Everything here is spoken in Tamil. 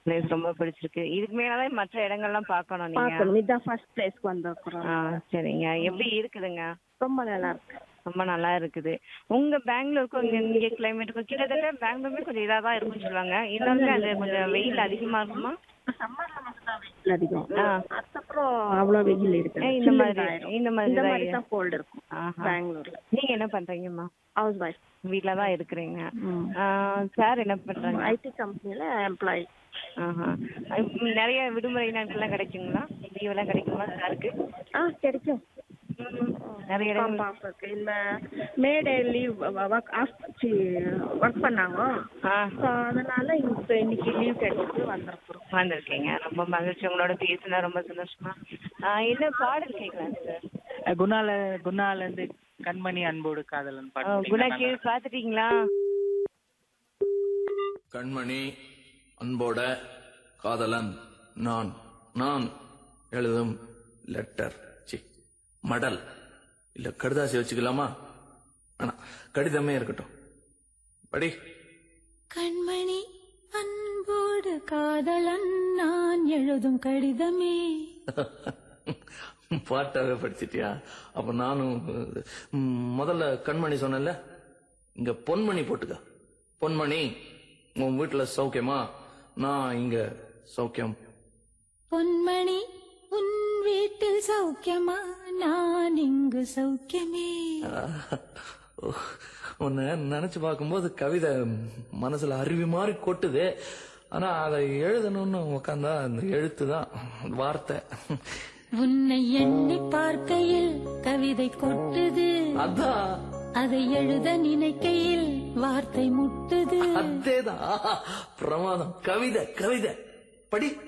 பிளேஸ் ரொம்ப பிடிச்சிருக்கு இதுக்கு மேலதான் மற்ற இடங்கள்லாம் பார்க்கணும் நீங்க பார்க்கணும் இதான் ஃபர்ஸ்ட் பிளேஸ்க்கு வந்திருக்கிறோம் ஆ சரிங்க எப்படி இருக்குதுங்க ரொம்ப நல்லா இருக்கு ரொம்ப நல்லா இருக்குது உங்க பெங்களூருக்கும் இங்க இங்க கிளைமேட்டுக்கும் கிட்டத்தட்ட பெங்களூருமே கொஞ்சம் இதா தான் இருக்கும்னு சொல்லுவாங்க இன்னொன்று அது கொஞ்சம் வெயில் அதிகமா இருக்குமா சம்மர்ல மட்டும் தான் வெயில் அதிகம் ஆ. அதுக்கப்புறம் அவ்வளவு வெயில் இருக்கு ஏ, இந்த மாதிரி இந்த மாதிரி இந்த தான் மாதிரி தான் கோல்டு இருக்கும் ஆஹா. பெங்களூர்ல நீங்க என்ன பண்றீங்கம்மா ஹவுஸ் வைஃப் வீட்ல தான் இருக்கிறீங்க சார் என்ன பண்றாங்க ஐடி கம்பெனில எம்ப்ளாயி ஆஹா. இப்ப நிறைய விடுமுறை நாட்கள்லாம் கிடைக்குங்களா லீவ் எல்லாம் கிடைக்குமா சாருக்கு ஆ கிடைக்கும் நிறைய இடங்கள் பாப்பா இருக்கு இந்த May Day leave work off work பண்ணாங்க ஆ ஸோ அதனால இப்போ இன்னைக்கு லீவ் கிடைச்சிட்டு வந்திருக்கிறோம் வந்திருக்கீங்க ரொம்ப மகிழ்ச்சி உங்களோட பேசுனா ரொம்ப சந்தோஷமா ஆ, என்ன பாடல் கேட்கலாம் சார் குணால குணால இருந்து கண்மணி அன்போடு காதலன் ஆ, பாட்டு குணா கேட்டீங்களா? கேள்வி பாத்துட்டீங்களா கண்மணி அன்போட காதலன் நான் நான் எழுதும் லெட்டர் சி மடல் இல்ல கடுதாசி வச்சுக்கலாமா ஆனா கடிதமே இருக்கட்டும் படி கண்மணி அன்போடு காதலன் நான் எழுதும் கடிதமே பாட்டாவே படிச்சிட்டியா அப்ப நானும் ம், முதல்ல கண்மணி சொன்னேன்ல இங்க பொன்மணி போட்டுக்க பொன்மணி உன் வீட்டுல சௌக்கியமா நான் இங்க சௌக்கியம் பொன்மணி உன் வீட்டில் சௌக்கியமா நான் இங்கு சௌக்கியமே உன்னை நினைச்சு பார்க்கும்போது கவிதை மனசுல அருவி மாதிரி கொட்டுது ஆனா அதை எழுதணும்னு உட்காந்தா அந்த எழுத்து தான் வார்த்தை உன்னை எண்ணி பார்க்கையில் கவிதை கொட்டுது அதான் அதை எழுத நினைக்கையில் வார்த்தை முட்டுது அதேதான் பிரமாதம் கவிதை கவிதை படி